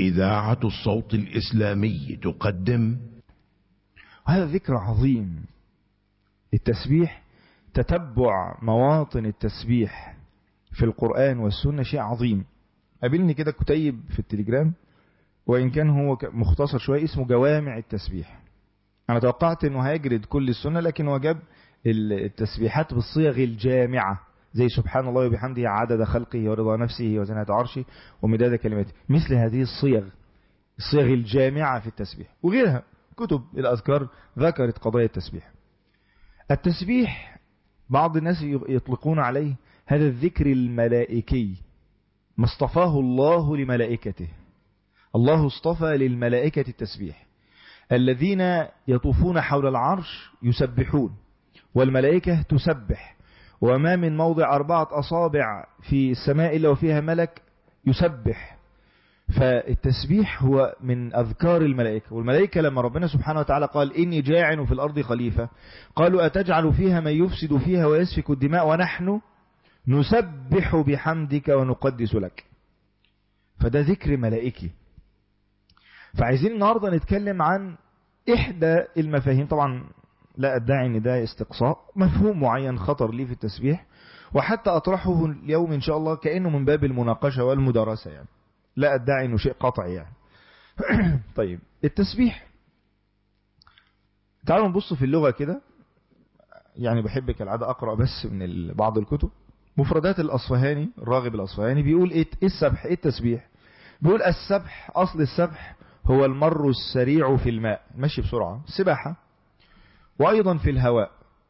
إذاعة الصوت الإسلامي تقدم وهذا ذكر عظيم التسبيح تتبع مواطن التسبيح في القرآن والسنة شيء عظيم قابلني كده كتيب في التليجرام وإن كان هو مختصر شوية اسمه جوامع التسبيح أنا توقعت أنه هيجرد كل السنة لكن هو جاب التسبيحات بالصيغ الجامعة زي سبحان الله وبحمده عدد خلقه ورضا نفسه وزنة عرشه ومداد كلماته مثل هذه الصيغ الصيغ الجامعة في التسبيح وغيرها كتب الأذكار ذكرت قضايا التسبيح التسبيح بعض الناس يطلقون عليه هذا الذكر الملائكي ما اصطفاه الله لملائكته الله اصطفى للملائكة التسبيح الذين يطوفون حول العرش يسبحون والملائكة تسبح وما من موضع أربعة أصابع في السماء إلا وفيها ملك يسبح فالتسبيح هو من أذكار الملائكة والملائكة لما ربنا سبحانه وتعالى قال إني جاعل في الأرض خليفة قالوا أتجعل فيها من يفسد فيها ويسفك الدماء ونحن نسبح بحمدك ونقدس لك فده ذكر ملائكي فعايزين النهاردة نتكلم عن إحدى المفاهيم طبعا لا أدعي أن ده استقصاء مفهوم معين خطر لي في التسبيح وحتى أطرحه اليوم إن شاء الله كأنه من باب المناقشة والمدارسة يعني لا أدعي أنه شيء قطعي يعني طيب التسبيح تعالوا نبص في اللغة كده يعني بحب كالعادة أقرأ بس من بعض الكتب مفردات الأصفهاني الراغب الأصفهاني بيقول إيه السبح إيه التسبيح بيقول السبح أصل السبح هو المر السريع في الماء ماشي بسرعة سباحة وأيضا في الهواء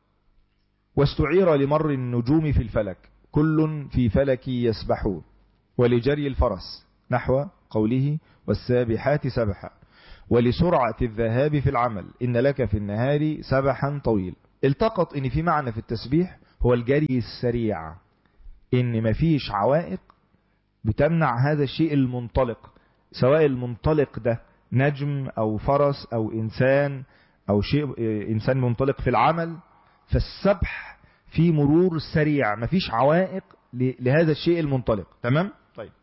واستعير لمر النجوم في الفلك كل في فلك يسبحون ولجري الفرس نحو قوله والسابحات سبحا ولسرعة الذهاب في العمل إن لك في النهار سبحا طويل التقط إن في معنى في التسبيح هو الجري السريع إن مفيش عوائق بتمنع هذا الشيء المنطلق سواء المنطلق ده نجم أو فرس أو إنسان أو شيء إنسان منطلق في العمل فالسبح في مرور سريع مفيش عوائق لهذا الشيء المنطلق تمام طيب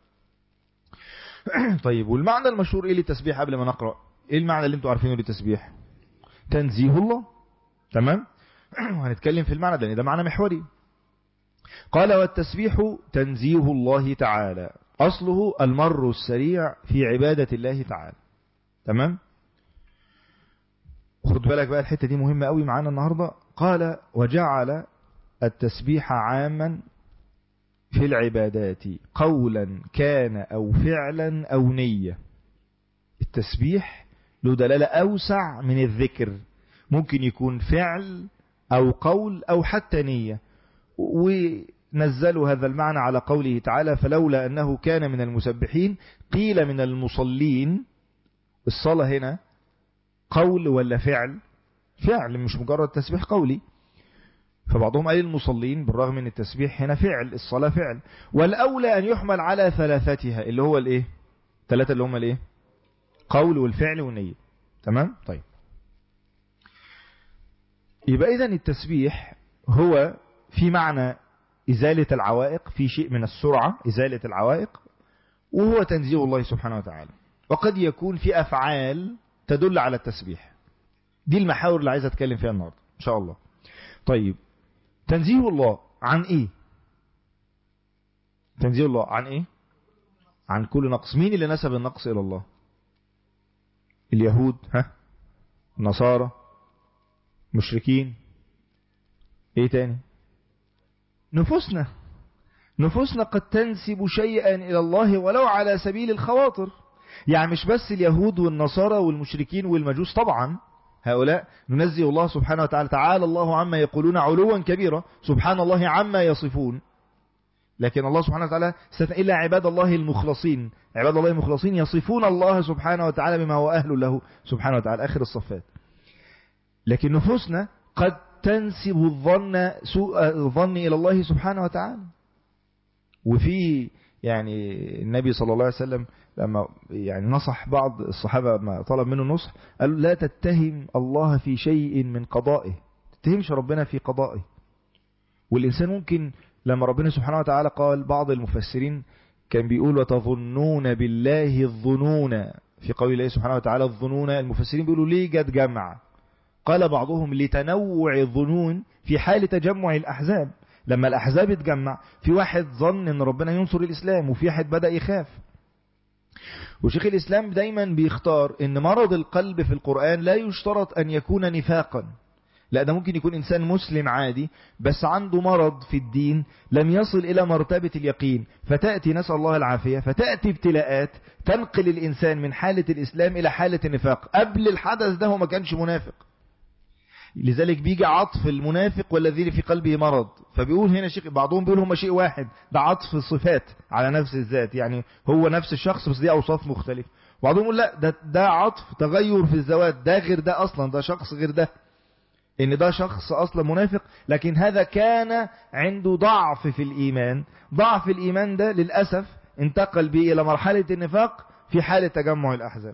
طيب والمعنى المشهور ايه للتسبيح قبل ما نقرأ ايه المعنى اللي انتوا عارفينه للتسبيح تنزيه الله تمام وهنتكلم في المعنى ده لان ده معنى محوري قال والتسبيح تنزيه الله تعالى أصله المر السريع في عبادة الله تعالى تمام خد بالك بقى الحتة دي مهمة قوي معانا النهاردة قال وجعل التسبيح عاما في العبادات قولا كان أو فعلا أو نية التسبيح له دلالة أوسع من الذكر ممكن يكون فعل أو قول أو حتى نية ونزلوا هذا المعنى على قوله تعالى فلولا أنه كان من المسبحين قيل من المصلين الصلاة هنا قول ولا فعل فعل مش مجرد تسبيح قولي فبعضهم قال المصلين بالرغم من التسبيح هنا فعل الصلاة فعل والأولى أن يحمل على ثلاثتها اللي هو الايه ثلاثة اللي هم الايه قول والفعل والنية تمام طيب يبقى إذن التسبيح هو في معنى إزالة العوائق في شيء من السرعة إزالة العوائق وهو تنزيه الله سبحانه وتعالى وقد يكون في أفعال تدل على التسبيح دي المحاور اللي عايز أتكلم فيها النهاردة إن شاء الله طيب تنزيه الله عن إيه تنزيه الله عن إيه عن كل نقص مين اللي نسب النقص إلى الله اليهود ها النصارى مشركين ايه تاني نفوسنا نفوسنا قد تنسب شيئا إلى الله ولو على سبيل الخواطر يعني مش بس اليهود والنصارى والمشركين والمجوس طبعا هؤلاء ننزه الله سبحانه وتعالى تعالى الله عما يقولون علوا كبيرا سبحان الله عما يصفون لكن الله سبحانه وتعالى إلا عباد الله المخلصين عباد الله المخلصين يصفون الله سبحانه وتعالى بما هو أهل له سبحانه وتعالى آخر الصفات لكن نفوسنا قد تنسب الظن سوء الظن إلى الله سبحانه وتعالى وفي يعني النبي صلى الله عليه وسلم لما يعني نصح بعض الصحابة ما طلب منه نصح قال لا تتهم الله في شيء من قضائه تتهمش ربنا في قضائه والإنسان ممكن لما ربنا سبحانه وتعالى قال بعض المفسرين كان بيقول وتظنون بالله الظنون في قول الله سبحانه وتعالى الظنون المفسرين بيقولوا ليه جت جمع قال بعضهم لتنوع الظنون في حال تجمع الأحزاب لما الأحزاب اتجمع في واحد ظن ان ربنا ينصر الإسلام وفي واحد بدأ يخاف وشيخ الإسلام دايما بيختار ان مرض القلب في القرآن لا يشترط أن يكون نفاقا لا ده ممكن يكون إنسان مسلم عادي بس عنده مرض في الدين لم يصل إلى مرتبة اليقين فتأتي نسأل الله العافية فتأتي ابتلاءات تنقل الإنسان من حالة الإسلام إلى حالة النفاق قبل الحدث ده هو ما كانش منافق لذلك بيجي عطف المنافق والذين في قلبه مرض فبيقول هنا شيء بعضهم بيقول هم شيء واحد ده عطف الصفات على نفس الذات يعني هو نفس الشخص بس دي أوصاف مختلفة بعضهم يقول لا ده, ده عطف تغير في الذوات ده غير ده أصلا ده شخص غير ده ان ده شخص اصلا منافق لكن هذا كان عنده ضعف في الايمان ضعف الايمان ده للأسف انتقل به الى مرحلة النفاق في حالة تجمع الاحزاب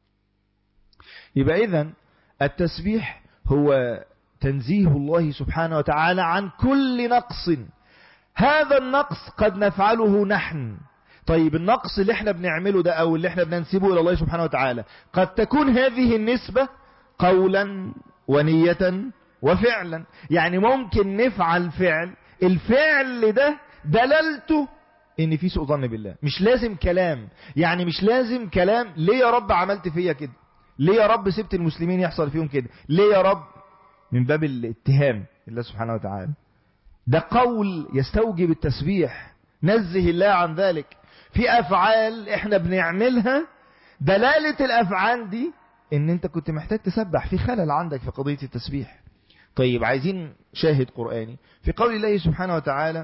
يبقى اذا التسبيح هو تنزيه الله سبحانه وتعالى عن كل نقص هذا النقص قد نفعله نحن طيب النقص اللي احنا بنعمله ده او اللي احنا بننسبه الى الله سبحانه وتعالى قد تكون هذه النسبة قولا ونية وفعلا يعني ممكن نفعل فعل الفعل ده دلالته ان في سوء ظن بالله مش لازم كلام يعني مش لازم كلام ليه يا رب عملت فيا كده ليه يا رب سبت المسلمين يحصل فيهم كده ليه يا رب من باب الاتهام الله سبحانه وتعالى ده قول يستوجب التسبيح نزه الله عن ذلك في افعال احنا بنعملها دلالة الافعال دي ان انت كنت محتاج تسبح في خلل عندك في قضية التسبيح طيب عايزين شاهد قرآني في قول الله سبحانه وتعالى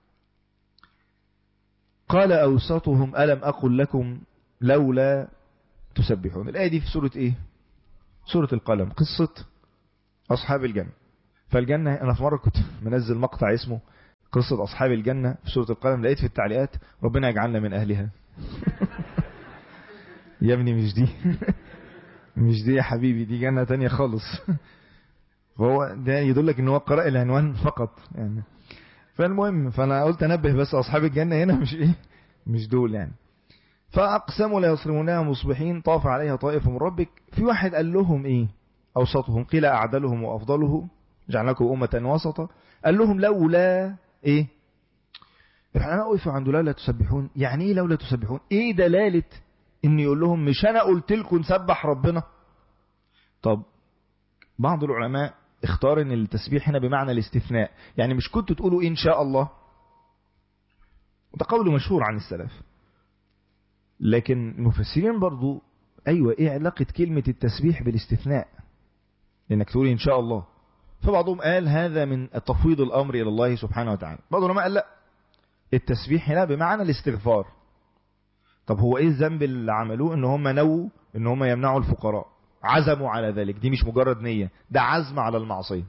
قال أوسطهم ألم أقل لكم لولا تسبحون الآية دي في سورة إيه سورة القلم قصة أصحاب الجنة فالجنة أنا في مرة كنت منزل مقطع اسمه قصة أصحاب الجنة في سورة القلم لقيت في التعليقات ربنا يجعلنا من أهلها يا ابني مش دي مش دي يا حبيبي دي جنة تانية خالص فهو ده يدلك ان هو قرأ العنوان فقط يعني فالمهم فانا قلت انبه بس اصحاب الجنة هنا مش ايه مش دول يعني فاقسموا لا يصرمونها مصبحين طاف عليها طائف من ربك في واحد قال لهم ايه اوسطهم قيل اعدلهم وافضلهم جعلناكم امة وسطا قال لهم لولا ايه الحلماء وقفوا عند لولا تسبحون يعني ايه لولا تسبحون ايه دلالة ان يقول لهم مش انا قلت لكم نسبح ربنا طب بعض العلماء اختار ان التسبيح هنا بمعنى الاستثناء يعني مش كنتوا تقولوا ان شاء الله وده قول مشهور عن السلف لكن المفسرين برضو ايوه ايه علاقة كلمة التسبيح بالاستثناء لانك تقول ان شاء الله فبعضهم قال هذا من تفويض الامر الى الله سبحانه وتعالى بعض العلماء قال لا التسبيح هنا بمعنى الاستغفار طب هو ايه الذنب اللي عملوه ان هم نووا ان هم يمنعوا الفقراء عزموا على ذلك دي مش مجرد نية ده عزم على المعصية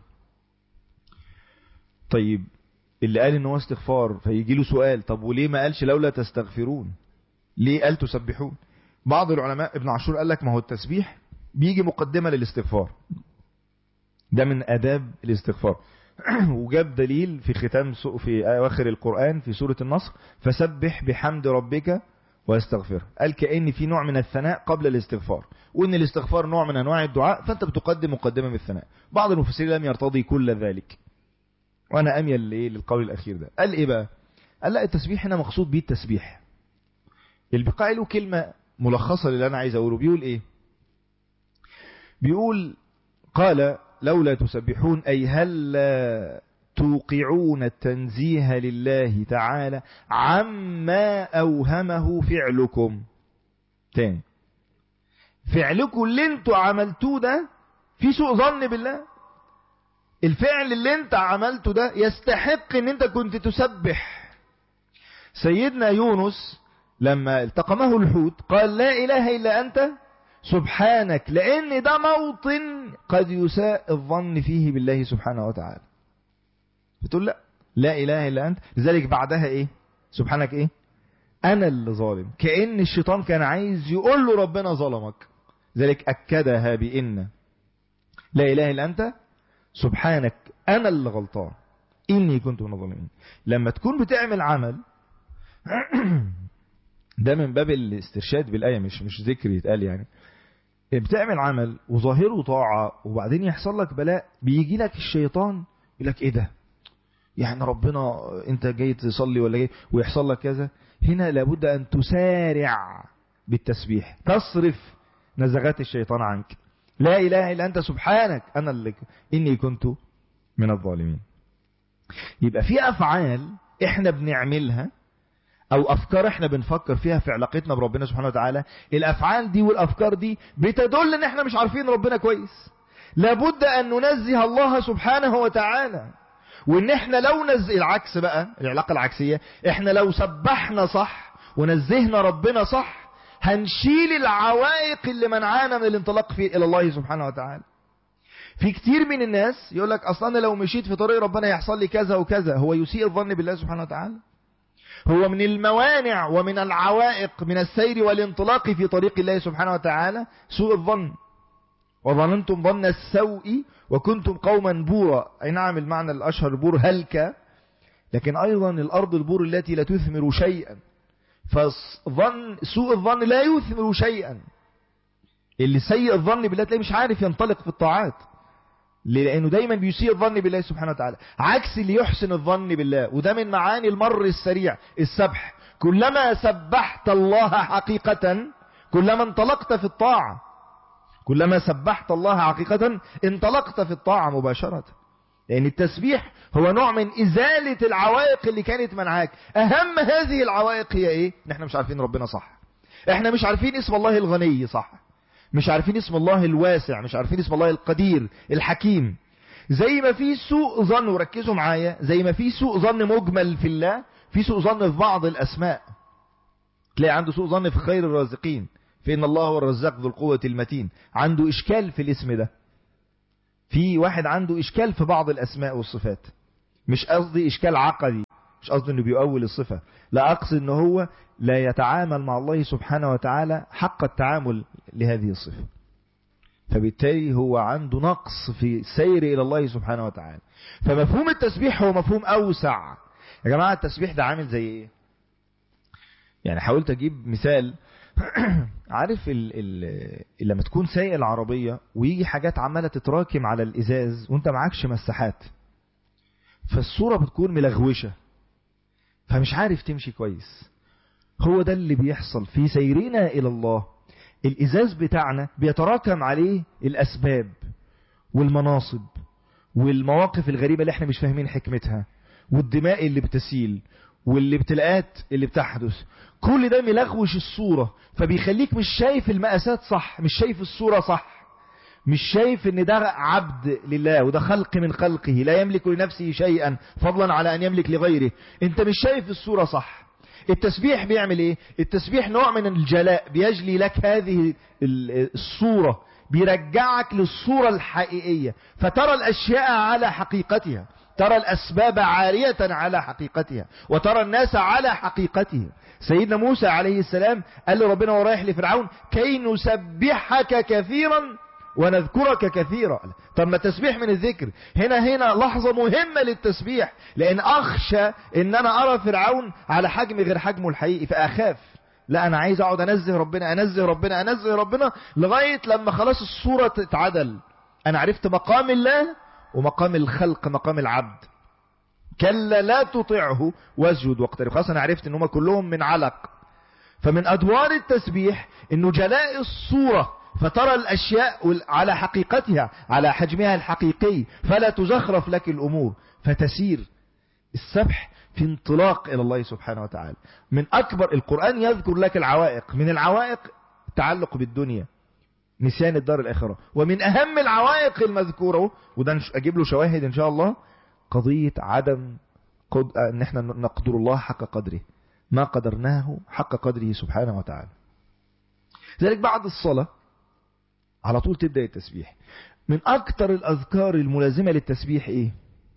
طيب اللي قال ان هو استغفار فيجي له سؤال طب وليه ما قالش لولا تستغفرون ليه قال تسبحون بعض العلماء ابن عاشور قال لك ما هو التسبيح بيجي مقدمة للاستغفار ده من اداب الاستغفار وجاب دليل في ختام في اواخر القرآن في سورة النصر فسبح بحمد ربك واستغفر قال كأن في نوع من الثناء قبل الاستغفار وان الاستغفار نوع من انواع الدعاء فانت بتقدم مقدمة من الثناء بعض المفسرين لم يرتضي كل ذلك وانا اميل للقول الاخير ده قال ايه بقى قال لا التسبيح هنا مقصود بيه التسبيح البقاء له كلمة ملخصة للي انا عايز اقوله بيقول ايه بيقول قال لولا تسبحون أي هل توقعون التنزيه لله تعالى عما أوهمه فعلكم تاني فعلكم اللي انتوا عملتوه ده في سوء ظن بالله الفعل اللي انت عملته ده يستحق ان انت كنت تسبح سيدنا يونس لما التقمه الحوت قال لا اله الا انت سبحانك لأن ده موطن قد يساء الظن فيه بالله سبحانه وتعالى بتقول لا لا إله إلا أنت لذلك بعدها إيه سبحانك إيه أنا اللي ظالم كأن الشيطان كان عايز يقول له ربنا ظلمك ذلك أكدها بإن لا إله إلا أنت سبحانك أنا اللي غلطان إني كنت من الظالمين لما تكون بتعمل عمل ده من باب الاسترشاد بالآية مش مش ذكر يتقال يعني بتعمل عمل وظاهره طاعة وبعدين يحصل لك بلاء بيجي لك الشيطان يقول لك ايه ده يعني ربنا انت جاي تصلي ولا جاي ويحصل لك كذا هنا لابد ان تسارع بالتسبيح تصرف نزغات الشيطان عنك لا اله الا انت سبحانك انا اللي اني كنت من الظالمين يبقى في افعال احنا بنعملها او افكار احنا بنفكر فيها في علاقتنا بربنا سبحانه وتعالى الافعال دي والافكار دي بتدل ان احنا مش عارفين ربنا كويس لابد ان ننزه الله سبحانه وتعالى وان احنا لو نزه العكس بقى العلاقة العكسية احنا لو سبحنا صح ونزهنا ربنا صح هنشيل العوائق اللي منعانا من الانطلاق في الى الله سبحانه وتعالى في كتير من الناس يقول لك اصلا انا لو مشيت في طريق ربنا يحصل لي كذا وكذا هو يسيء الظن بالله سبحانه وتعالى هو من الموانع ومن العوائق من السير والانطلاق في طريق الله سبحانه وتعالى سوء الظن وظننتم ظن السوء وكنتم قوما بورا أي نعم المعنى الأشهر بور هلك لكن أيضا الأرض البور التي لا تثمر شيئا فظن سوء الظن لا يثمر شيئا اللي سيء الظن بالله تلاقيه مش عارف ينطلق في الطاعات لأنه دايما بيسيء الظن بالله سبحانه وتعالى عكس اللي يحسن الظن بالله وده من معاني المر السريع السبح كلما سبحت الله حقيقة كلما انطلقت في الطاعة كلما سبحت الله حقيقة انطلقت في الطاعة مباشرة لأن التسبيح هو نوع من إزالة العوائق اللي كانت منعاك أهم هذه العوائق هي إيه؟ إن إحنا مش عارفين ربنا صح إحنا مش عارفين اسم الله الغني صح مش عارفين اسم الله الواسع مش عارفين اسم الله القدير الحكيم زي ما في سوء ظن وركزوا معايا زي ما في سوء ظن مجمل في الله في سوء ظن في بعض الأسماء تلاقي عنده سوء ظن في خير الرازقين فإن الله هو الرزاق ذو القوة المتين عنده إشكال في الاسم ده في واحد عنده إشكال في بعض الأسماء والصفات مش قصدي إشكال عقدي مش قصدي أنه بيؤول الصفة لا أقصد أنه هو لا يتعامل مع الله سبحانه وتعالى حق التعامل لهذه الصفة فبالتالي هو عنده نقص في سير إلى الله سبحانه وتعالى فمفهوم التسبيح هو مفهوم أوسع يا جماعة التسبيح ده عامل زي إيه يعني حاولت أجيب مثال عارف ال ال لما تكون سايق العربية ويجي حاجات عمالة تتراكم على الإزاز وانت معكش مساحات فالصورة بتكون ملغوشة فمش عارف تمشي كويس هو ده اللي بيحصل في سيرنا إلى الله الإزاز بتاعنا بيتراكم عليه الأسباب والمناصب والمواقف الغريبة اللي احنا مش فاهمين حكمتها والدماء اللي بتسيل والابتلاءات اللي بتحدث كل ده ملغوش الصورة فبيخليك مش شايف المقاسات صح مش شايف الصورة صح مش شايف ان ده عبد لله وده خلق من خلقه لا يملك لنفسه شيئا فضلا على ان يملك لغيره انت مش شايف الصورة صح التسبيح بيعمل ايه التسبيح نوع من الجلاء بيجلي لك هذه الصورة بيرجعك للصورة الحقيقية فترى الاشياء على حقيقتها ترى الأسباب عارية على حقيقتها وترى الناس على حقيقتهم سيدنا موسى عليه السلام قال لربنا ورايح لفرعون كي نسبحك كثيرا ونذكرك كثيرا طب ما التسبيح من الذكر هنا هنا لحظة مهمة للتسبيح لأن أخشى أن أنا أرى فرعون على حجم غير حجمه الحقيقي فأخاف لا أنا عايز أقعد أنزه ربنا أنزه ربنا أنزه ربنا لغاية لما خلاص الصورة تتعدل أنا عرفت مقام الله ومقام الخلق مقام العبد كلا لا تطعه واسجد واقترب خلاص انا عرفت ان هم كلهم من علق فمن ادوار التسبيح انه جلاء الصورة فترى الاشياء على حقيقتها على حجمها الحقيقي فلا تزخرف لك الامور فتسير السبح في انطلاق الى الله سبحانه وتعالى من اكبر القرآن يذكر لك العوائق من العوائق التعلق بالدنيا نسيان الدار الآخرة ومن أهم العوائق المذكورة وده أجيب له شواهد إن شاء الله قضية عدم قد... أن احنا نقدر الله حق قدره ما قدرناه حق قدره سبحانه وتعالى ذلك بعد الصلاة على طول تبدأ التسبيح من أكثر الأذكار الملازمة للتسبيح إيه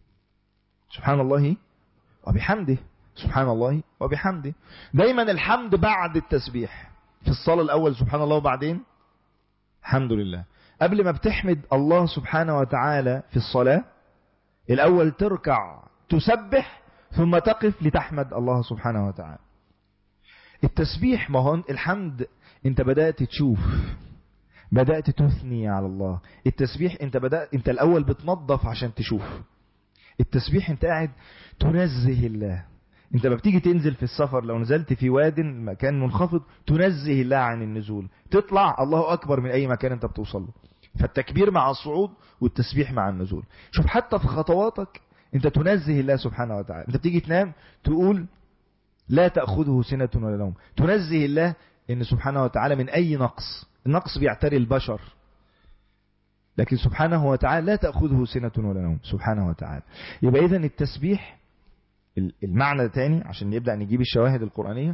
سبحان الله وبحمده سبحان الله وبحمده دايما الحمد بعد التسبيح في الصلاة الأول سبحان الله وبعدين الحمد لله قبل ما بتحمد الله سبحانه وتعالى في الصلاة الأول تركع تسبح ثم تقف لتحمد الله سبحانه وتعالى التسبيح ما هو الحمد انت بدأت تشوف بدأت تثني على الله التسبيح انت بدأت انت الاول بتنظف عشان تشوف التسبيح انت قاعد تنزه الله انت ما بتيجي تنزل في السفر لو نزلت في واد مكان منخفض تنزه الله عن النزول تطلع الله اكبر من اي مكان انت بتوصل له فالتكبير مع الصعود والتسبيح مع النزول شوف حتى في خطواتك انت تنزه الله سبحانه وتعالى انت بتيجي تنام تقول لا تأخذه سنة ولا نوم تنزه الله ان سبحانه وتعالى من اي نقص النقص بيعتري البشر لكن سبحانه وتعالى لا تأخذه سنة ولا نوم سبحانه وتعالى يبقى إذن التسبيح المعنى الثاني عشان نبدأ نجيب الشواهد القرآنية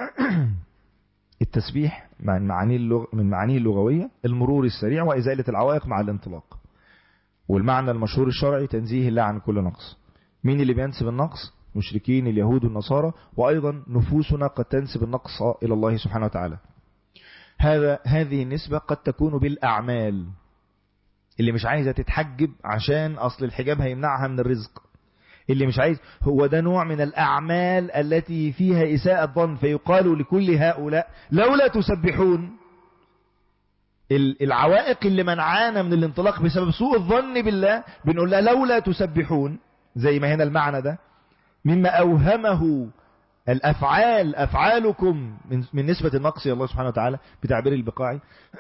التسبيح من معانيه اللغ... من معانيه اللغوية المرور السريع وإزالة العوائق مع الانطلاق والمعنى المشهور الشرعي تنزيه الله عن كل نقص مين اللي بينسب النقص مشركين اليهود والنصارى وأيضا نفوسنا قد تنسب النقص إلى الله سبحانه وتعالى هذا هذه النسبة قد تكون بالأعمال اللي مش عايزة تتحجب عشان أصل الحجاب هيمنعها من الرزق اللي مش عايز هو ده نوع من الأعمال التي فيها إساءة ظن فيقال لكل هؤلاء لولا تسبحون العوائق اللي منعانا من الانطلاق بسبب سوء الظن بالله بنقول لها لولا تسبحون زي ما هنا المعنى ده مما أوهمه الأفعال أفعالكم من, من نسبة النقص إلى الله سبحانه وتعالى بتعبير البقاعي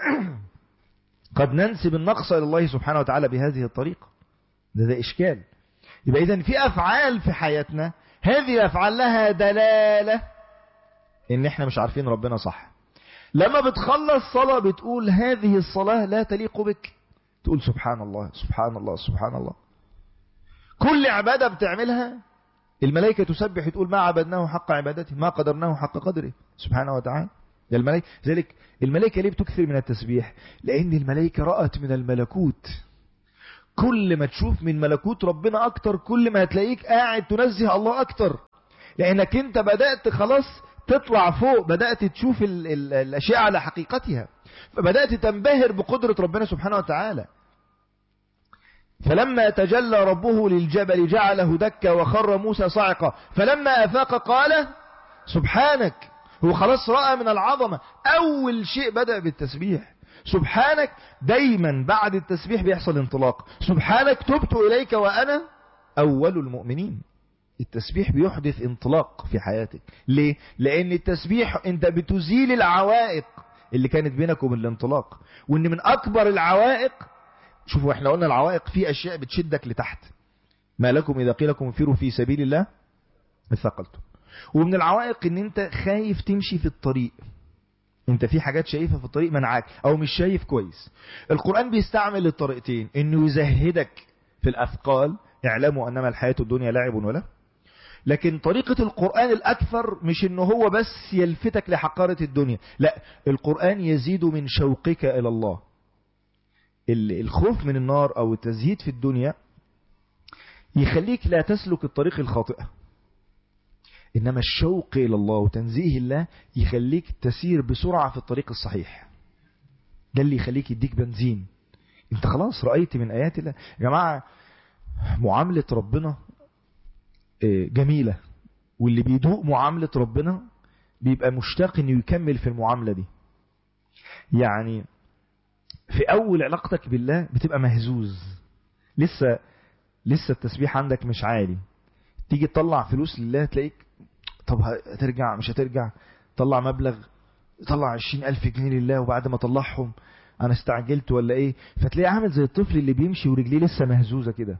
قد ننسب النقص إلى الله سبحانه وتعالى بهذه الطريقة ده ده إشكال يبقى إذن في أفعال في حياتنا هذه الأفعال لها دلالة إن إحنا مش عارفين ربنا صح لما بتخلص صلاة بتقول هذه الصلاة لا تليق بك تقول سبحان الله سبحان الله سبحان الله كل عبادة بتعملها الملائكة تسبح تقول ما عبدناه حق عبادته ما قدرناه حق قدره سبحانه وتعالى الملائكة ذلك الملائكة ليه بتكثر من التسبيح لأن الملائكة رأت من الملكوت كل ما تشوف من ملكوت ربنا أكتر كل ما هتلاقيك قاعد تنزه الله أكتر لأنك أنت بدأت خلاص تطلع فوق بدأت تشوف ال ال الأشياء على حقيقتها فبدأت تنبهر بقدرة ربنا سبحانه وتعالى فلما تجلى ربه للجبل جعله دكا وخر موسى صعقا فلما أفاق قال سبحانك هو خلاص رأى من العظمة أول شيء بدأ بالتسبيح سبحانك دايما بعد التسبيح بيحصل انطلاق سبحانك تبت إليك وأنا أول المؤمنين التسبيح بيحدث انطلاق في حياتك ليه؟ لأن التسبيح أنت بتزيل العوائق اللي كانت بينك وبين الانطلاق وأن من أكبر العوائق شوفوا احنا قلنا العوائق في أشياء بتشدك لتحت ما لكم إذا قيل لكم انفروا في سبيل الله اثقلتم ومن العوائق ان انت خايف تمشي في الطريق انت في حاجات شايفها في الطريق منعاك او مش شايف كويس القرآن بيستعمل الطريقتين انه يزهدك في الاثقال اعلموا انما الحياة الدنيا لعب ولا لكن طريقة القرآن الأكثر مش إنه هو بس يلفتك لحقارة الدنيا لا القرآن يزيد من شوقك إلى الله الخوف من النار أو التزهيد في الدنيا يخليك لا تسلك الطريق الخاطئة إنما الشوق إلى الله وتنزيه الله يخليك تسير بسرعة في الطريق الصحيح ده اللي يخليك يديك بنزين انت خلاص رأيت من آيات الله يا جماعة معاملة ربنا جميلة واللي بيدوق معاملة ربنا بيبقى مشتاق انه يكمل في المعاملة دي يعني في اول علاقتك بالله بتبقى مهزوز لسه لسه التسبيح عندك مش عالي تيجي تطلع فلوس لله تلاقيك طب هترجع مش هترجع طلع مبلغ طلع عشرين ألف جنيه لله وبعد ما طلعهم أنا استعجلت ولا إيه فتلاقيه عامل زي الطفل اللي بيمشي ورجليه لسه مهزوزة كده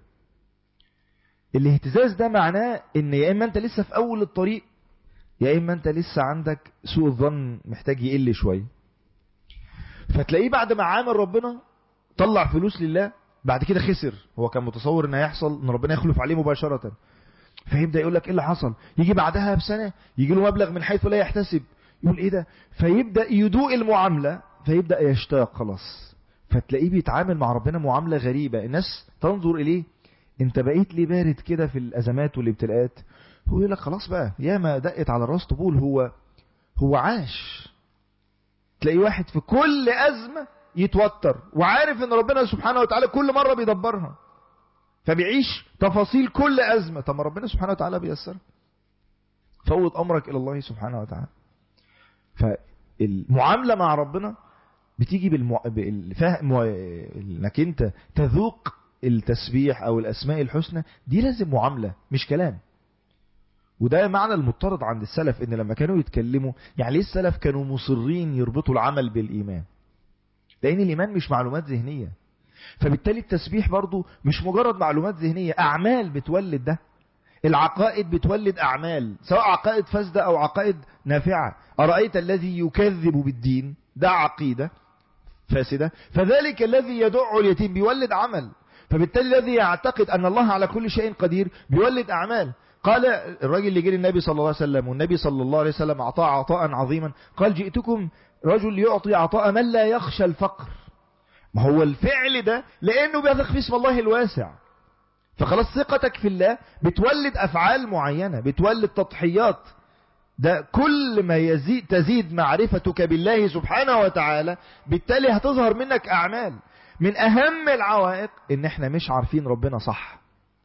الاهتزاز ده معناه ان يا اما انت لسه في اول الطريق يا اما انت لسه عندك سوء الظن محتاج يقل شويه فتلاقيه بعد ما عامل ربنا طلع فلوس لله بعد كده خسر هو كان متصور ان هيحصل ان ربنا يخلف عليه مباشره فيبدا يقول لك ايه اللي حصل يجي بعدها بسنه يجي له مبلغ من حيث لا يحتسب يقول ايه ده فيبدا يدوق المعامله فيبدا يشتاق خلاص فتلاقيه بيتعامل مع ربنا معامله غريبه الناس تنظر اليه انت بقيت ليه بارد كده في الازمات والابتلاءات هو يقول لك خلاص بقى يا ما دقت على الراس طبول هو هو عاش تلاقي واحد في كل ازمه يتوتر وعارف ان ربنا سبحانه وتعالى كل مره بيدبرها فبيعيش تفاصيل كل ازمه طب ما ربنا سبحانه وتعالى بيسر فوض امرك الى الله سبحانه وتعالى فالمعاملة مع ربنا بتيجي بالمع... بالفهم انك انت تذوق التسبيح او الاسماء الحسنى دي لازم معاملة مش كلام وده معنى المضطرد عند السلف ان لما كانوا يتكلموا يعني ليه السلف كانوا مصرين يربطوا العمل بالايمان لان الايمان مش معلومات ذهنية فبالتالي التسبيح برضو مش مجرد معلومات ذهنية اعمال بتولد ده العقائد بتولد اعمال سواء عقائد فاسدة او عقائد نافعة ارايت الذي يكذب بالدين ده عقيدة فاسدة فذلك الذي يدع اليتيم بيولد عمل فبالتالي الذي يعتقد أن الله على كل شيء قدير بيولد أعمال قال الراجل اللي جه للنبي صلى الله عليه وسلم والنبي صلى الله عليه وسلم أعطاه عطاء عظيما قال جئتكم رجل يعطي عطاء من لا يخشى الفقر ما هو الفعل ده لأنه بيثق في اسم الله الواسع فخلاص ثقتك في الله بتولد أفعال معينة بتولد تضحيات ده كل ما يزيد تزيد معرفتك بالله سبحانه وتعالى بالتالي هتظهر منك أعمال من أهم العوائق إن احنا مش عارفين ربنا صح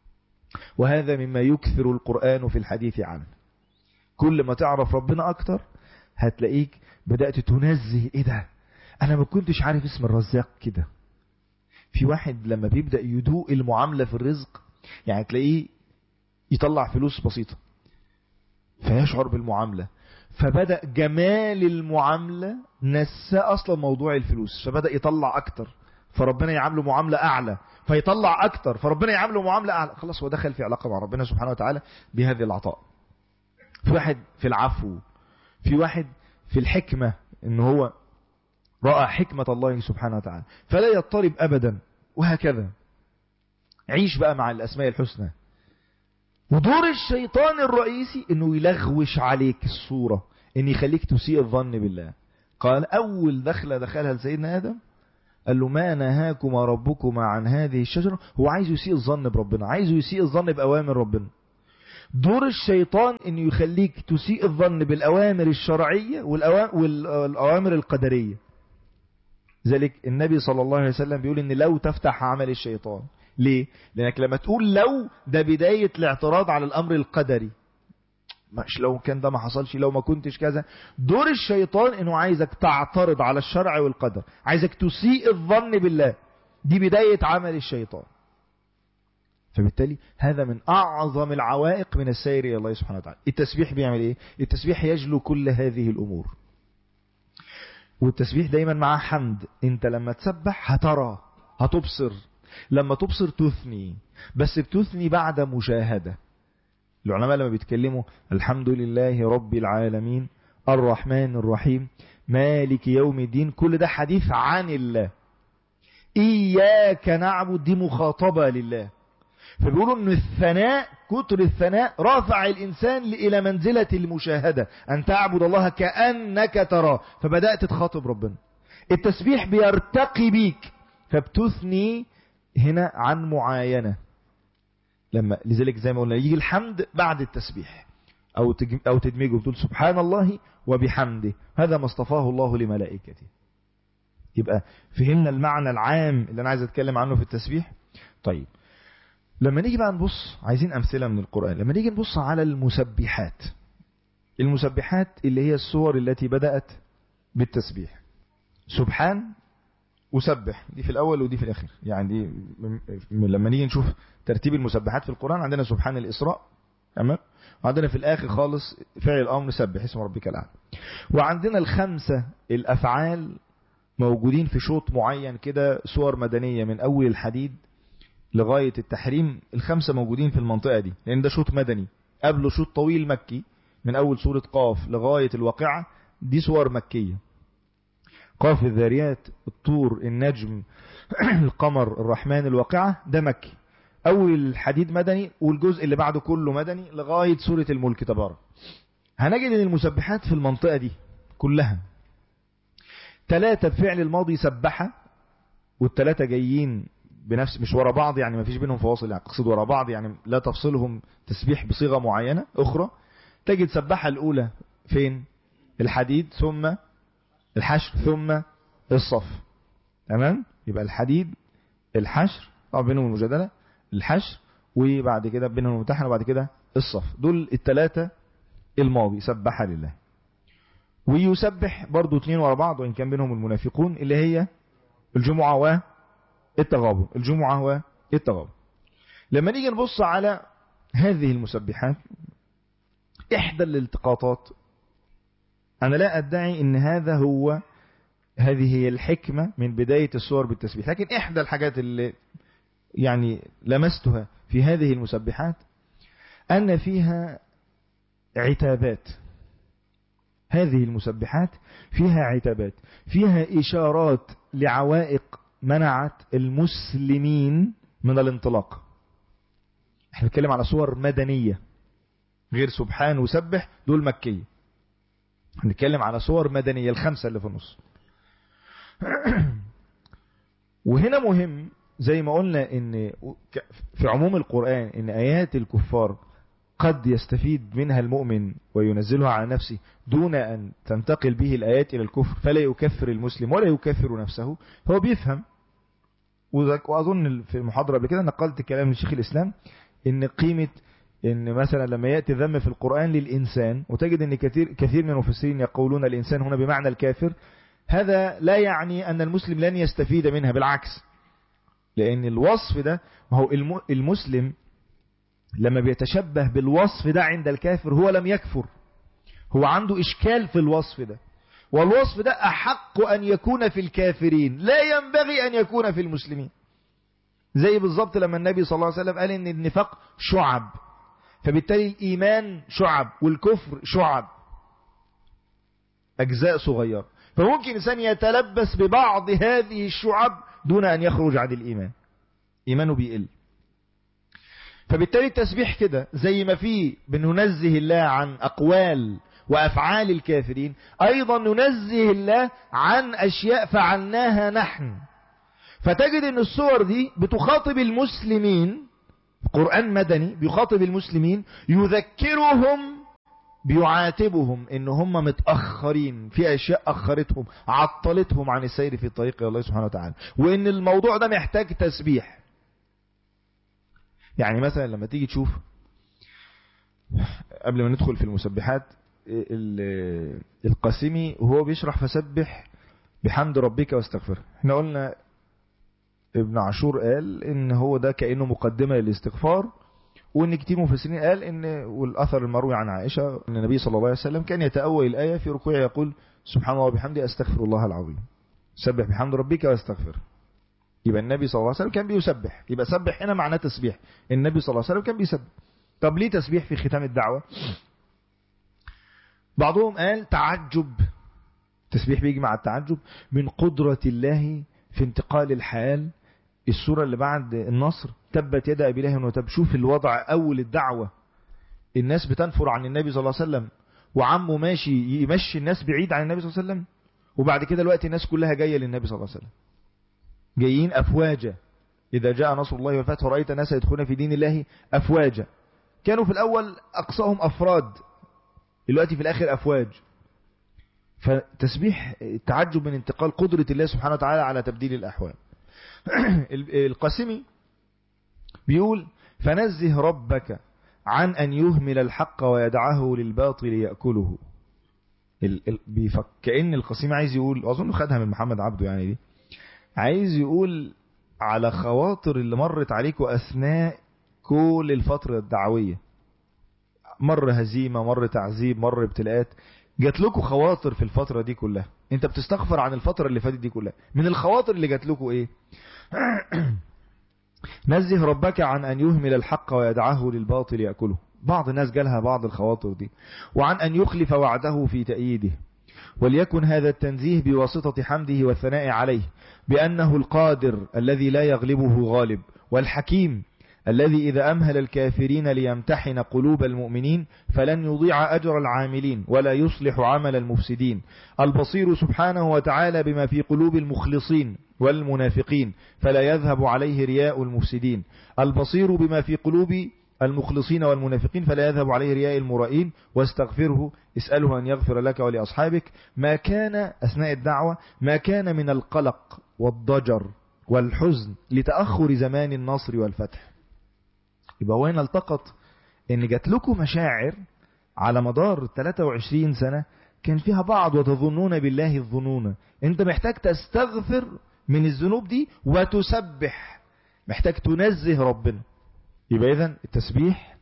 وهذا مما يكثر القرآن في الحديث عنه كل ما تعرف ربنا أكتر هتلاقيك بدأت تنزه إيه ده أنا ما كنتش عارف اسم الرزاق كده في واحد لما بيبدأ يدوق المعاملة في الرزق يعني تلاقيه يطلع فلوس بسيطة فيشعر بالمعاملة فبدأ جمال المعاملة نسى أصلا موضوع الفلوس فبدأ يطلع أكتر فربنا يعامله معاملة أعلى فيطلع أكتر فربنا يعامله معاملة أعلى خلاص هو دخل في علاقة مع ربنا سبحانه وتعالى بهذه العطاء في واحد في العفو في واحد في الحكمة إن هو رأى حكمة الله سبحانه وتعالى فلا يضطرب أبدا وهكذا عيش بقى مع الأسماء الحسنى ودور الشيطان الرئيسي انه يلغوش عليك الصورة ان يخليك تسيء الظن بالله قال اول دخلة دخلها لسيدنا ادم قال له ما نهاكما ربكما عن هذه الشجرة هو عايز يسيء الظن بربنا عايز يسيء الظن بأوامر ربنا دور الشيطان انه يخليك تسيء الظن بالأوامر الشرعية والأوامر القدرية ذلك النبي صلى الله عليه وسلم بيقول ان لو تفتح عمل الشيطان ليه؟ لأنك لما تقول لو ده بداية الاعتراض على الأمر القدري مش لو كان ده ما حصلش لو ما كنتش كذا دور الشيطان انه عايزك تعترض على الشرع والقدر عايزك تسيء الظن بالله دي بداية عمل الشيطان فبالتالي هذا من أعظم العوائق من السير إلى الله سبحانه وتعالى التسبيح بيعمل إيه؟ التسبيح يجلو كل هذه الأمور والتسبيح دايما مع حمد انت لما تسبح هترى هتبصر لما تبصر تثني بس بتثني بعد مشاهدة العلماء لما بيتكلموا الحمد لله رب العالمين الرحمن الرحيم مالك يوم الدين كل ده حديث عن الله إياك نعبد دي مخاطبة لله فبيقولوا ان الثناء كتر الثناء رافع الإنسان إلى منزلة المشاهدة أن تعبد الله كأنك تراه فبدأت تخاطب ربنا التسبيح بيرتقي بيك فبتثني هنا عن معاينة لما لذلك زي ما قلنا يجي الحمد بعد التسبيح أو أو تدمجه بتقول سبحان الله وبحمده هذا ما اصطفاه الله لملائكته يبقى فهمنا المعنى العام اللي أنا عايز أتكلم عنه في التسبيح طيب لما نيجي بقى نبص عايزين أمثلة من القرآن لما نيجي نبص على المسبحات المسبحات اللي هي الصور التي بدأت بالتسبيح سبحان وسبح دي في الأول ودي في الآخر يعني دي لما نيجي نشوف ترتيب المسبحات في القرآن عندنا سبحان الإسراء تمام وعندنا في الآخر خالص فعل الأمر سبح اسم ربك الأعلى وعندنا الخمسة الأفعال موجودين في شوط معين كده صور مدنية من أول الحديد لغاية التحريم الخمسة موجودين في المنطقة دي لأن ده شوط مدني قبله شوط طويل مكي من أول سورة قاف لغاية الواقعة دي صور مكية قاف الذاريات الطور النجم القمر الرحمن الواقعة ده مكي أول الحديد مدني والجزء اللي بعده كله مدني لغاية سورة الملك تبارك هنجد ان المسبحات في المنطقة دي كلها ثلاثة بفعل الماضي سبحة والثلاثة جايين بنفس مش ورا بعض يعني ما فيش بينهم فواصل يعني اقصد ورا بعض يعني لا تفصلهم تسبيح بصيغة معينة أخرى تجد سبحة الأولى فين الحديد ثم الحشر ثم الصف تمام يبقى الحديد الحشر طبعا بينهم المجادلة الحشر وبعد كده بينهم الممتحنة وبعد كده الصف دول الثلاثة الماضي سبح لله ويسبح برضو اتنين ورا بعض وإن كان بينهم المنافقون اللي هي الجمعة والتغابن الجمعة والتغابن لما نيجي نبص على هذه المسبحات إحدى الالتقاطات أنا لا أدعي أن هذا هو هذه هي الحكمة من بداية الصور بالتسبيح لكن إحدى الحاجات اللي يعني لمستها في هذه المسبحات أن فيها عتابات هذه المسبحات فيها عتابات فيها إشارات لعوائق منعت المسلمين من الانطلاق احنا بنتكلم على صور مدنية غير سبحان وسبح دول مكية هنتكلم على صور مدنية الخمسة اللي في النص وهنا مهم زي ما قلنا ان في عموم القرآن ان ايات الكفار قد يستفيد منها المؤمن وينزلها على نفسه دون أن تنتقل به الآيات إلى الكفر فلا يكفر المسلم ولا يكفر نفسه هو بيفهم وأظن في المحاضرة قبل كده نقلت كلام لشيخ الإسلام إن قيمة إن مثلا لما يأتي ذم في القرآن للإنسان وتجد أن كثير, كثير من المفسرين يقولون الإنسان هنا بمعنى الكافر هذا لا يعني أن المسلم لن يستفيد منها بالعكس لأن الوصف ده ما هو المسلم لما بيتشبه بالوصف ده عند الكافر هو لم يكفر هو عنده إشكال في الوصف ده والوصف ده أحق أن يكون في الكافرين لا ينبغي أن يكون في المسلمين زي بالضبط لما النبي صلى الله عليه وسلم قال إن النفاق شعب فبالتالي الإيمان شعب والكفر شعب أجزاء صغيرة فممكن إنسان يتلبس ببعض هذه الشعب دون أن يخرج عن الإيمان إيمانه بيقل فبالتالي التسبيح كده زي ما فيه بننزه الله عن أقوال وأفعال الكافرين أيضا ننزه الله عن أشياء فعلناها نحن فتجد أن الصور دي بتخاطب المسلمين قرآن مدني بيخاطب المسلمين يذكرهم بيعاتبهم ان هم متأخرين في اشياء اخرتهم عطلتهم عن السير في طريق الله سبحانه وتعالى وان الموضوع ده محتاج تسبيح يعني مثلا لما تيجي تشوف قبل ما ندخل في المسبحات القاسمي وهو بيشرح فسبح بحمد ربك واستغفر احنا قلنا ابن عاشور قال ان هو ده كأنه مقدمة للاستغفار وان كتير مفسرين قال ان والاثر المروي عن عائشة ان النبي صلى الله عليه وسلم كان يتأول الآية في ركوعه يقول سبحان الله وبحمده استغفر الله العظيم سبح بحمد ربك واستغفر يبقى النبي صلى الله عليه وسلم كان بيسبح يبقى سبح هنا معناه تسبيح النبي صلى الله عليه وسلم كان بيسبح طب ليه تسبيح في ختام الدعوة بعضهم قال تعجب تسبيح بيجي مع التعجب من قدرة الله في انتقال الحال السورة اللي بعد النصر تبت يد أبي لهب وتب شوف الوضع أول الدعوة الناس بتنفر عن النبي صلى الله عليه وسلم وعمه ماشي يمشي الناس بعيد عن النبي صلى الله عليه وسلم وبعد كده الوقت الناس كلها جاية للنبي صلى الله عليه وسلم جايين أفواجا إذا جاء نصر الله والفتح ورأيت الناس يدخلون في دين الله أفواجا كانوا في الأول أقصاهم أفراد دلوقتي في الآخر أفواج فتسبيح التعجب من انتقال قدرة الله سبحانه وتعالى على تبديل الأحوال القاسمي بيقول فنزه ربك عن أن يهمل الحق ويدعه للباطل يأكله كأن القاسمي عايز يقول وأظن خدها من محمد عبده يعني دي عايز يقول على خواطر اللي مرت عليكم أثناء كل الفترة الدعوية مر هزيمة مر تعذيب مر ابتلاءات جات لكم خواطر في الفترة دي كلها انت بتستغفر عن الفترة اللي فاتت دي كلها من الخواطر اللي جات لكم ايه نزه ربك عن أن يهمل الحق ويدعه للباطل يأكله بعض الناس جالها بعض الخواطر دي وعن أن يخلف وعده في تأييده وليكن هذا التنزيه بواسطة حمده والثناء عليه بأنه القادر الذي لا يغلبه غالب والحكيم الذي إذا أمهل الكافرين ليمتحن قلوب المؤمنين فلن يضيع أجر العاملين ولا يصلح عمل المفسدين البصير سبحانه وتعالى بما في قلوب المخلصين والمنافقين فلا يذهب عليه رياء المفسدين البصير بما في قلوب المخلصين والمنافقين فلا يذهب عليه رياء المرائين واستغفره اسأله أن يغفر لك ولأصحابك ما كان أثناء الدعوة ما كان من القلق والضجر والحزن لتأخر زمان النصر والفتح يبقى وين التقط ان جات لكم مشاعر على مدار 23 سنة كان فيها بعض وتظنون بالله الظنون انت محتاج تستغفر من الذنوب دي وتسبح محتاج تنزه ربنا يبقى اذا التسبيح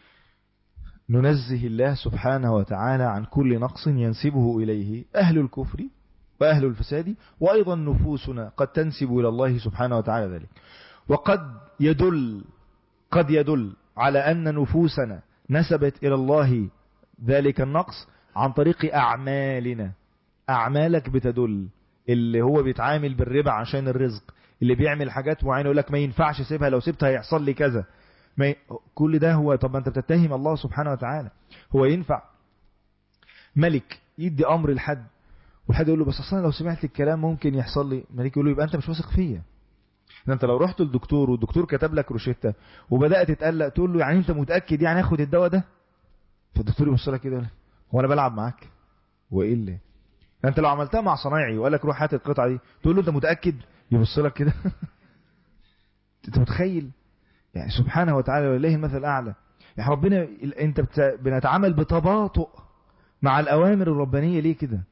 ننزه الله سبحانه وتعالى عن كل نقص ينسبه إليه أهل الكفر وأهل الفساد وأيضا نفوسنا قد تنسب إلى الله سبحانه وتعالى ذلك وقد يدل قد يدل على أن نفوسنا نسبت إلى الله ذلك النقص عن طريق أعمالنا أعمالك بتدل اللي هو بيتعامل بالربا عشان الرزق اللي بيعمل حاجات معينة يقول لك ما ينفعش سيبها لو سبتها هيحصل لي كذا ما ي... كل ده هو طب انت بتتهم الله سبحانه وتعالى هو ينفع ملك يدي امر لحد والحد يقول له بس اصلا لو سمعت الكلام ممكن يحصل لي ملك يقول له يبقى انت مش واثق فيا ده انت لو رحت للدكتور والدكتور كتب لك روشته وبدات تتقلق تقول له يعني انت متاكد يعني اخد الدواء ده فالدكتور يبص لك كده هو انا بلعب معاك هو ايه اللي انت لو عملتها مع صنايعي وقال لك روح هات القطعه دي تقول له انت متاكد يبص لك كده انت متخيل يعني سبحانه وتعالى ولله المثل الأعلى يعني ربنا انت بنتعامل بتباطؤ مع الأوامر الربانية ليه كده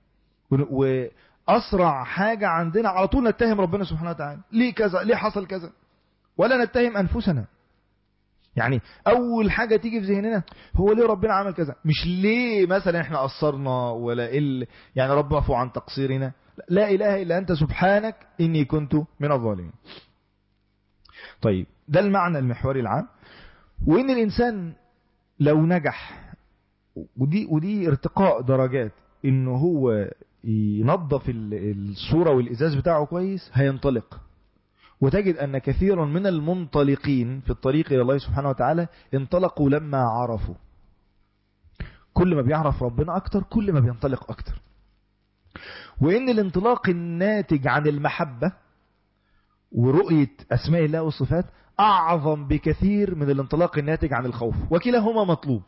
وأسرع حاجة عندنا على طول نتهم ربنا سبحانه وتعالى ليه كذا ليه حصل كذا ولا نتهم أنفسنا يعني أول حاجة تيجي في ذهننا هو ليه ربنا عمل كذا مش ليه مثلا احنا قصرنا ولا إل يعني رب عفو عن تقصيرنا لا إله إلا أنت سبحانك إني كنت من الظالمين طيب ده المعنى المحوري العام وإن الإنسان لو نجح ودي, ودي ارتقاء درجات إنه هو ينظف الصورة والإزاز بتاعه كويس هينطلق وتجد أن كثيرا من المنطلقين في الطريق إلى الله سبحانه وتعالى انطلقوا لما عرفوا كل ما بيعرف ربنا أكتر كل ما بينطلق أكتر وإن الانطلاق الناتج عن المحبة ورؤية أسماء الله والصفات أعظم بكثير من الانطلاق الناتج عن الخوف وكلاهما مطلوب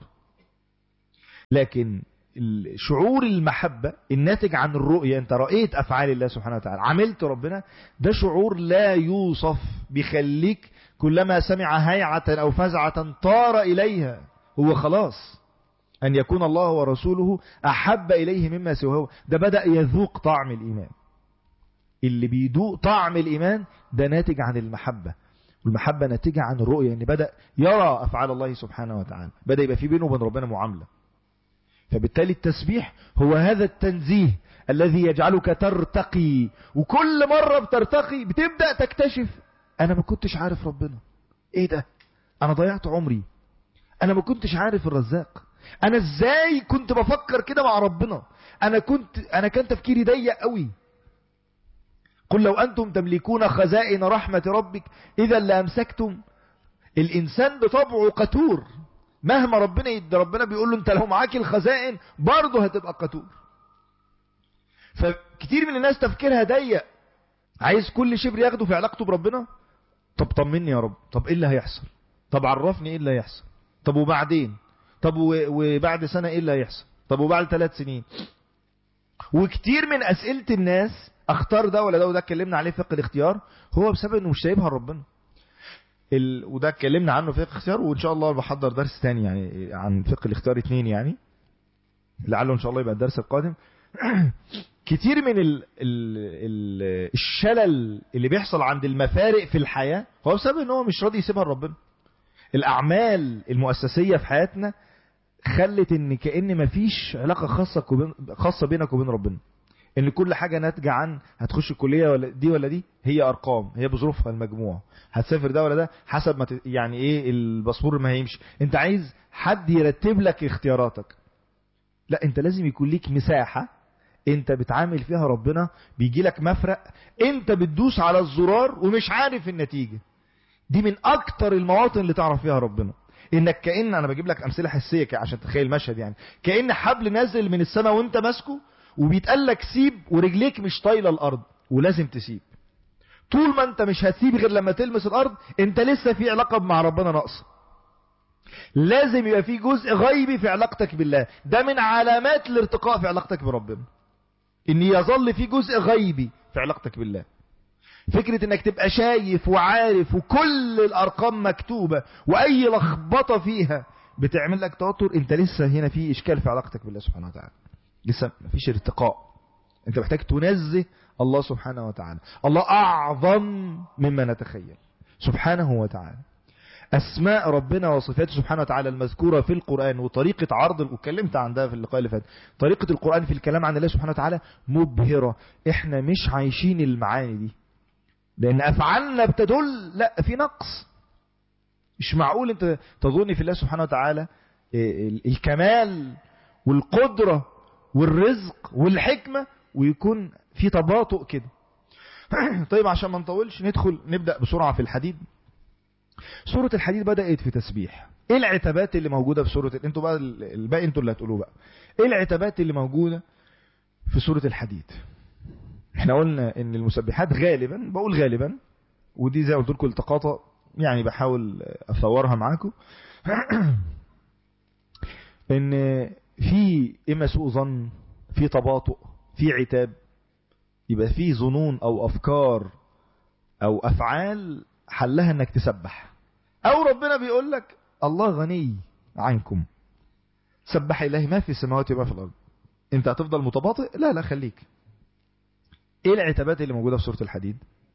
لكن شعور المحبة الناتج عن الرؤية انت رأيت أفعال الله سبحانه وتعالى عملت ربنا ده شعور لا يوصف بيخليك كلما سمع هيعة أو فزعة طار إليها هو خلاص أن يكون الله ورسوله أحب إليه مما سواه ده بدأ يذوق طعم الإيمان اللي بيدوق طعم الإيمان ده ناتج عن المحبة والمحبة ناتجة عن الرؤية ان بدأ يرى أفعال الله سبحانه وتعالى بدأ يبقى في بينه وبين ربنا معاملة فبالتالي التسبيح هو هذا التنزيه الذي يجعلك ترتقي وكل مرة بترتقي بتبدأ تكتشف أنا ما كنتش عارف ربنا إيه ده أنا ضيعت عمري أنا ما كنتش عارف الرزاق أنا إزاي كنت بفكر كده مع ربنا أنا كنت أنا كان تفكيري ضيق قوي قل لو أنتم تملكون خزائن رحمة ربك إذا لأمسكتم الإنسان بطبعه قتور مهما ربنا يدي ربنا بيقول له أنت لو معاك الخزائن برضه هتبقى قتور فكتير من الناس تفكيرها ضيق عايز كل شبر ياخده في علاقته بربنا طب طمني يا رب طب ايه اللي هيحصل طب عرفني ايه اللي هيحصل طب وبعدين طب وبعد سنة ايه اللي هيحصل طب وبعد ثلاث سنين وكتير من اسئلة الناس اختار ده ولا ده وده اتكلمنا عليه فقه الاختيار هو بسبب انه مش سايبها لربنا ال... وده اتكلمنا عنه في فقه الاختيار وان شاء الله بحضر درس تاني يعني عن فقه الاختيار اتنين يعني لعله ان شاء الله يبقى الدرس القادم كتير من ال... ال... ال... الشلل اللي بيحصل عند المفارق في الحياة هو بسبب ان هو مش راضي يسيبها لربنا الاعمال المؤسسية في حياتنا خلت ان كأن مفيش علاقة خاصة وبين... خاصة بينك وبين ربنا ان كل حاجة ناتجة عن هتخش الكلية ولا دي ولا دي هي ارقام هي بظروفها المجموع هتسافر ده ولا ده حسب ما ت... يعني ايه الباسبور ما هيمشي انت عايز حد يرتب لك اختياراتك لا انت لازم يكون ليك مساحة انت بتعامل فيها ربنا بيجي لك مفرق انت بتدوس على الزرار ومش عارف النتيجة دي من اكتر المواطن اللي تعرف فيها ربنا انك كأن انا بجيب لك امثله حسيه عشان تتخيل المشهد يعني كأن حبل نازل من السماء وانت ماسكه وبيتقال لك سيب ورجليك مش طايله الارض ولازم تسيب طول ما انت مش هتسيب غير لما تلمس الارض انت لسه في علاقه مع ربنا ناقصه لازم يبقى في جزء غيبي في علاقتك بالله ده من علامات الارتقاء في علاقتك بربنا ان يظل في جزء غيبي في علاقتك بالله فكرة انك تبقى شايف وعارف وكل الارقام مكتوبة واي لخبطة فيها بتعمل لك توتر انت لسه هنا في اشكال في علاقتك بالله سبحانه وتعالى لسه مفيش ارتقاء انت محتاج تنزه الله سبحانه وتعالى الله اعظم مما نتخيل سبحانه وتعالى أسماء ربنا وصفاته سبحانه وتعالى المذكورة في القرآن وطريقة عرض واتكلمت عن ده في اللقاء اللي فات طريقة القرآن في الكلام عن الله سبحانه وتعالى مبهرة احنا مش عايشين المعاني دي لأن أفعالنا بتدل لا في نقص مش معقول انت تظن في الله سبحانه وتعالى الكمال والقدرة والرزق والحكمة ويكون في تباطؤ كده طيب عشان ما نطولش ندخل نبدأ بسرعة في الحديد سورة الحديد بدأت في تسبيح ايه العتبات اللي موجودة في سورة انتوا بقى الباقي انتوا اللي هتقولوه بقى ايه العتبات اللي موجودة في سورة الحديد احنا قلنا ان المسبحات غالبا بقول غالبا ودي زي ما قلت لكم التقاطة يعني بحاول اصورها معاكم ان في اما سوء ظن في تباطؤ في عتاب يبقى في ظنون او افكار او افعال حلها انك تسبح او ربنا بيقول لك الله غني عنكم سبح الله ما في السماوات وما في الارض انت هتفضل متباطئ لا لا خليك ايه العتابات اللي موجودة في سورة الحديد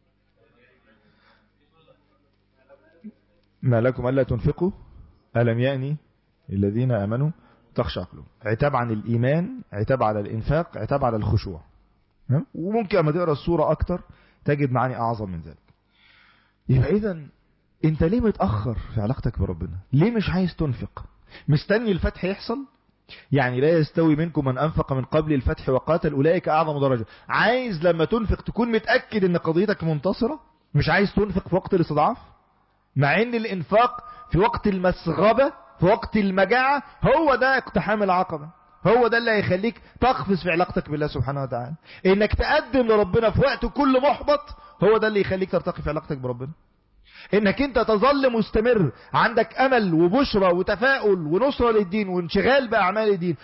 ما لكم ألا تنفقوا ألم يأني الذين آمنوا تخشع قلوب عتاب عن الإيمان عتاب على الإنفاق عتاب على الخشوع وممكن أما تقرأ السورة أكتر تجد معاني أعظم من ذلك يبقى إذا أنت ليه متأخر في علاقتك بربنا ليه مش عايز تنفق مستني الفتح يحصل يعني لا يستوي منكم من أنفق من قبل الفتح وقاتل أولئك أعظم درجة عايز لما تنفق تكون متأكد أن قضيتك منتصرة مش عايز تنفق في وقت الاستضعاف مع أن الإنفاق في وقت المسغبة في وقت المجاعة هو ده اقتحام العقبة هو ده اللي هيخليك تقفز في علاقتك بالله سبحانه وتعالى انك تقدم لربنا في وقت كل محبط هو ده اللي يخليك ترتقي في علاقتك بربنا انك انت تظل مستمر عندك امل وبشرى وتفاؤل ونصرة للدين وانشغال باعمال الدين